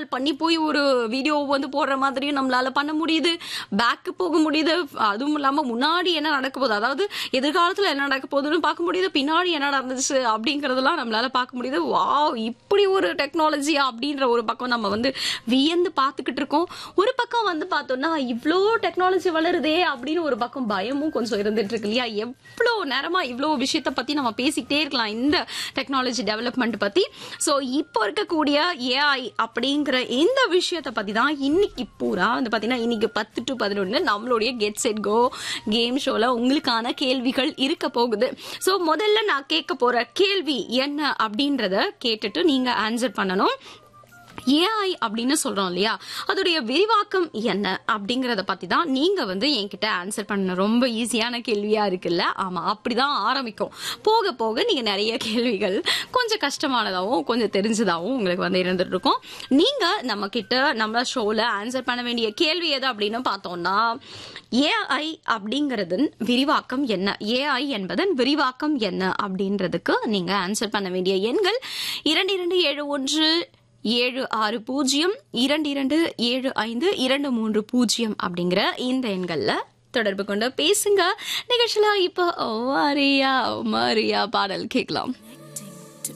travel பண்ணி போய் ஒரு வீடியோ வந்து போடுற மாதிரியும் நம்மளால பண்ண முடியுது பேக்கு போக முடியுது அதுவும் இல்லாம முன்னாடி என்ன நடக்க போகுது அதாவது எதிர்காலத்துல என்ன நடக்க போகுதுன்னு பார்க்க முடியுது பின்னாடி என்ன நடந்துச்சு அப்படிங்கறதெல்லாம் நம்மளால பார்க்க முடியுது வாவ் இப்படி ஒரு டெக்னாலஜியா அப்படின்ற ஒரு பக்கம் நம்ம வந்து வியந்து பார்த்துக்கிட்டு இருக்கோம் ஒரு பக்கம் வந்து பார்த்தோம்னா இவ்வளோ டெக்னாலஜி வளருதே அப்படின்னு ஒரு பக்கம் பயமும் கொஞ்சம் இருந்துட்டு இருக்கு இல்லையா எவ்வளோ நேரமா இவ்வளோ விஷயத்த பத்தி நம்ம பேசிக்கிட்டே இருக்கலாம் இந்த டெக்னாலஜி டெவலப்மெண்ட் பத்தி ஸோ இப்போ இருக்கக்கூடிய ஏஐ அப்படிங்கிற இந்த விஷயத்த பத்தி தான் இன்னைக்கு பூரா வந்து பாத்தீங்கன்னா இன்னைக்கு பத்து டு பதினொன்று நம்மளுடைய கெட் செட் கோ கேம் ஷோல உங்களுக்கான கேள்விகள் இருக்க போகுது ஸோ முதல்ல நான் கேட்க போற கேள்வி என்ன அப்படின்றத கேட்டுட்டு நீங்க ஆன்சர் பண்ணணும் ஏஐ அப்படின்னு சொல்றோம் இல்லையா அதோடைய விரிவாக்கம் என்ன அப்படிங்கறத பத்தி தான் நீங்க வந்து என்கிட்ட ஆன்சர் பண்ண ரொம்ப ஈஸியான கேள்வியா இருக்குல்ல ஆமா அப்படிதான் ஆரம்பிக்கும் போக போக நீங்க நிறைய கேள்விகள் கொஞ்சம் கஷ்டமானதாகவும் கொஞ்சம் தெரிஞ்சதாகவும் உங்களுக்கு வந்து இருந்துட்டு இருக்கும் நீங்க நம்ம கிட்ட நம்ம ஷோல ஆன்சர் பண்ண வேண்டிய கேள்வி எது அப்படின்னு பார்த்தோம்னா ஏஐ அப்படிங்கறதன் விரிவாக்கம் என்ன ஏஐ என்பதன் விரிவாக்கம் என்ன அப்படின்றதுக்கு நீங்க ஆன்சர் பண்ண வேண்டிய எண்கள் இரண்டு இரண்டு ஏழு ஒன்று ஏழு ஆறு பூஜ்ஜியம் இரண்டு இரண்டு ஏழு ஐந்து இரண்டு மூன்று பூஜ்ஜியம் அப்படிங்கிற இந்த எண்கள்ல தொடர்பு கொண்டு பேசுங்க நிகழ்ச்சியில இப்போ மாரியா மாரியா பாடல் கேட்கலாம்